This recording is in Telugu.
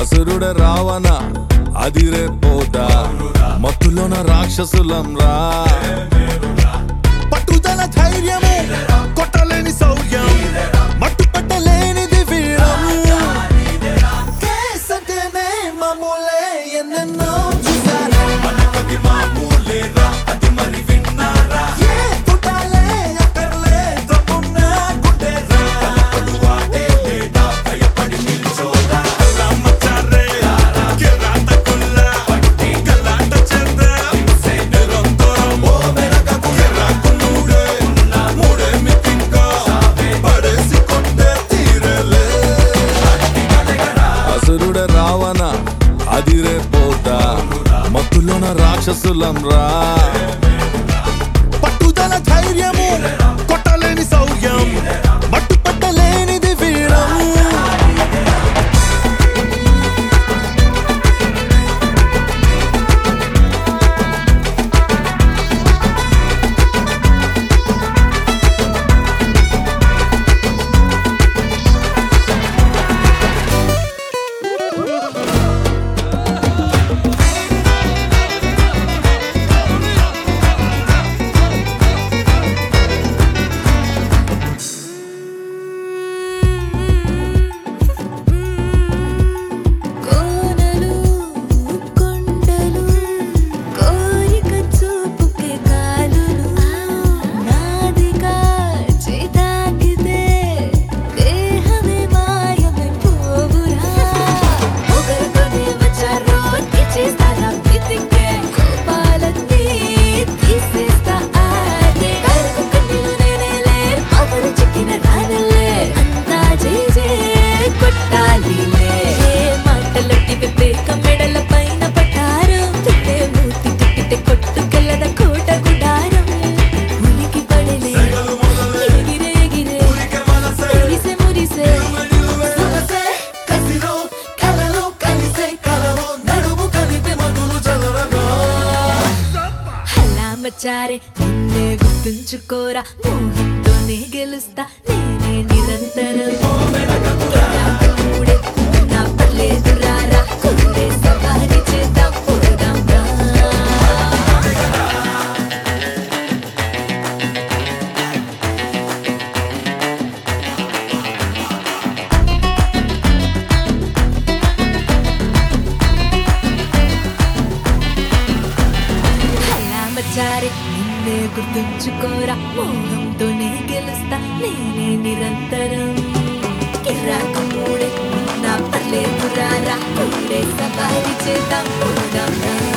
అసురుడ రావణ అదిరే పోతా మత్తులోన రాక్షసులం రా పట్టుదల ధైర్యము కొట్టలేని శౌర్యం మట్టు పట్టలేనిది వీరం కేసంటేనే మామూలే ఎన్నెన్నో చూసారా ఏ పుట్టాలే అక్కర్లే తప్పున్నా గుండెరా అసురుడ రావణ అదిరే పోతా మత్తులోన రాక్షసులం రా పట్టుదల ధైర్యము కొట్టలేని శౌర్యం మట్టు పట్టలేనిది వీరం కోనలు కొండలు కోరిక చూపుకే కాలులు నాదిగా చేతాకితే దేహమే మాయమే పోవురా ఒకరితోనే వచ్చారో చేస్తారా పితికే కోపాలన్నీ తీసేస్తా ఆడే కరకు కన్నీలు నేనేలే పవరు చిక్కిన రానలే అంతా చేజే కొట్టాలిలే మాటలకి వివేక మెడల పైన పట్టారు తిట్టే మూతి తిట్టితే కొట్టుకెళ్ళద కోట గుడారం ఉలికి పడలే ఎగిరే ఎగిరే మురిసే మురిసే సొగసే కసిలో కలలో కలిసే కలలో నడుము కలిపే మధులు చదవగా హలా మచారే నిన్నే గుర్తుంచుకోరా మోహంతోనే గెలుస్తా నేనే నిరంతరం మూడే నా పర్లేదు రారా కుర్రే సవారి చేద్దాం పోదాం రా అలా మచారే నిన్నే గుర్తుంచుకోరా మోహంతోనే గెలుస్తా నేనే నిరంతరం కిరాకు మూడే నా పర్లేదు రారా ఊరే సవారి చేద్దాం పోదాం రా